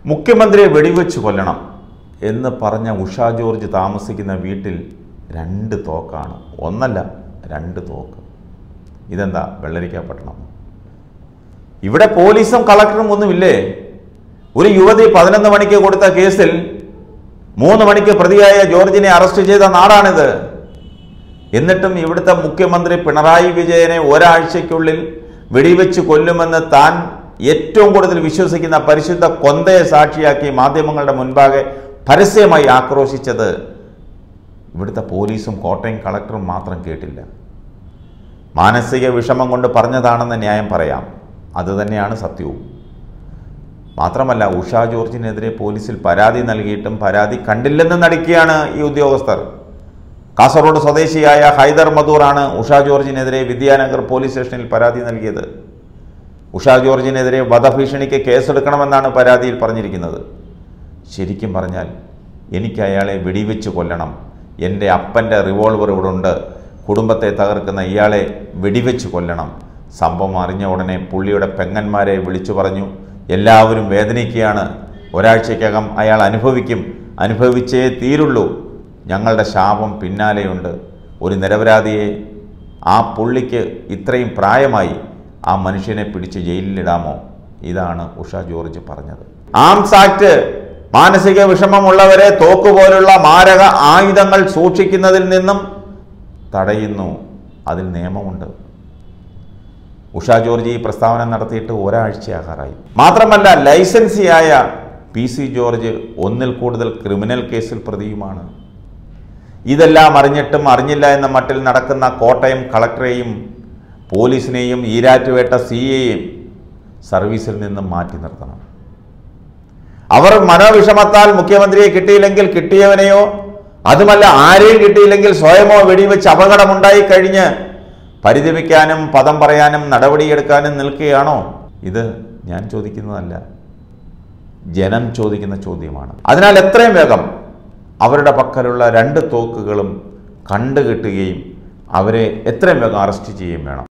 മുഖ്യമന്ത്രിയെ വെടിവെച്ച് കൊല്ലണം എന്ന് പറഞ്ഞ ഉഷ ജോർജ് താമസിക്കുന്ന വീട്ടിൽ രണ്ട് തോക്കാണ് ഒന്നല്ല രണ്ട് തോക്ക് ഇതെന്താ വെള്ളരിക്കാപ്പട്ടണം ഇവിടെ പോലീസും കളക്ടറും ഒന്നുമില്ലേ ഒരു യുവതി പതിനൊന്ന് മണിക്ക് കൊടുത്ത കേസിൽ മൂന്ന് മണിക്ക് പ്രതിയായ ജോർജിനെ അറസ്റ്റ് ചെയ്ത നാടാണിത് എന്നിട്ടും ഇവിടുത്തെ മുഖ്യമന്ത്രി പിണറായി വിജയനെ ഒരാഴ്ചയ്ക്കുള്ളിൽ വെടിവെച്ച് കൊല്ലുമെന്ന് താൻ ഏറ്റവും കൂടുതൽ വിശ്വസിക്കുന്ന പരിശുദ്ധ കൊന്തയെ സാക്ഷിയാക്കി മാധ്യമങ്ങളുടെ മുൻപാകെ പരസ്യമായി ആക്രോശിച്ചത് ഇവിടുത്തെ പോലീസും കോട്ടയം കളക്ടറും മാത്രം കേട്ടില്ല മാനസിക വിഷമം കൊണ്ട് പറഞ്ഞതാണെന്ന് ന്യായം പറയാം അതുതന്നെയാണ് സത്യവും മാത്രമല്ല ഉഷ ജോർജിനെതിരെ പോലീസിൽ പരാതി നൽകിയിട്ടും പരാതി കണ്ടില്ലെന്ന് നടിക്കുകയാണ് ഈ ഉദ്യോഗസ്ഥർ കാസർഗോഡ് സ്വദേശിയായ ഹൈദർ മധൂറാണ് ഉഷ ജോർജിനെതിരെ വിദ്യാനഗർ പോലീസ് സ്റ്റേഷനിൽ പരാതി നൽകിയത് ഉഷ ജോർജിനെതിരെ വധഭീഷണിക്ക് കേസെടുക്കണമെന്നാണ് പരാതിയിൽ പറഞ്ഞിരിക്കുന്നത് ശരിക്കും പറഞ്ഞാൽ എനിക്ക് അയാളെ വെടിവെച്ച് കൊല്ലണം എൻ്റെ അപ്പൻ്റെ റിവോൾവർ ഇവിടെ ഉണ്ട് കുടുംബത്തെ തകർക്കുന്ന ഇയാളെ വെടിവെച്ച് കൊല്ലണം സംഭവം അറിഞ്ഞ ഉടനെ പുള്ളിയുടെ പെങ്ങന്മാരെ വിളിച്ചു പറഞ്ഞു എല്ലാവരും വേദനിക്കുകയാണ് ഒരാഴ്ചയ്ക്കകം അയാൾ അനുഭവിക്കും അനുഭവിച്ചേ തീരുള്ളൂ ഞങ്ങളുടെ ശാപം പിന്നാലെയുണ്ട് ഒരു നിരപരാധിയെ ആ പുള്ളിക്ക് ഇത്രയും പ്രായമായി ആ മനുഷ്യനെ പിടിച്ച് ജയിലിലിടാമോ ഇതാണ് ഉഷ ജോർജ് പറഞ്ഞത് ആംസ് ആക്ട് മാനസിക വിഷമമുള്ളവരെ തോക്കുപോലുള്ള മാരക ആയുധങ്ങൾ സൂക്ഷിക്കുന്നതിൽ നിന്നും തടയുന്നു അതിൽ നിയമമുണ്ട് ഉഷ ജോർജ് ഈ പ്രസ്താവന നടത്തിയിട്ട് ഒരാഴ്ചയാകാറായി മാത്രമല്ല ലൈസൻസിയായ പി സി ജോർജ് ഒന്നിൽ കൂടുതൽ ക്രിമിനൽ കേസിൽ പ്രതിയുമാണ് ഇതെല്ലാം അറിഞ്ഞിട്ടും അറിഞ്ഞില്ല എന്ന മട്ടിൽ നടക്കുന്ന കോട്ടയം കളക്ടറെയും പോലീസിനെയും ഈരാറ്റുവേട്ട സി എയും സർവീസിൽ നിന്നും മാറ്റി നിർത്തണം അവർ മനോവിഷമത്താൽ മുഖ്യമന്ത്രിയെ കിട്ടിയില്ലെങ്കിൽ കിട്ടിയവനെയോ അതുമല്ല ആരെയും കിട്ടിയില്ലെങ്കിൽ സ്വയമോ വെടിവെച്ച് അപകടമുണ്ടായി കഴിഞ്ഞ് പരിതപിക്കാനും പദം പറയാനും നടപടിയെടുക്കാനും നിൽക്കുകയാണോ ഇത് ഞാൻ ചോദിക്കുന്നതല്ല ജനം ചോദിക്കുന്ന ചോദ്യമാണ് അതിനാൽ എത്രയും വേഗം അവരുടെ പക്കലുള്ള രണ്ട് തോക്കുകളും കണ്ടുകിട്ടുകയും അവരെ എത്രയും വേഗം അറസ്റ്റ് ചെയ്യുകയും വേണം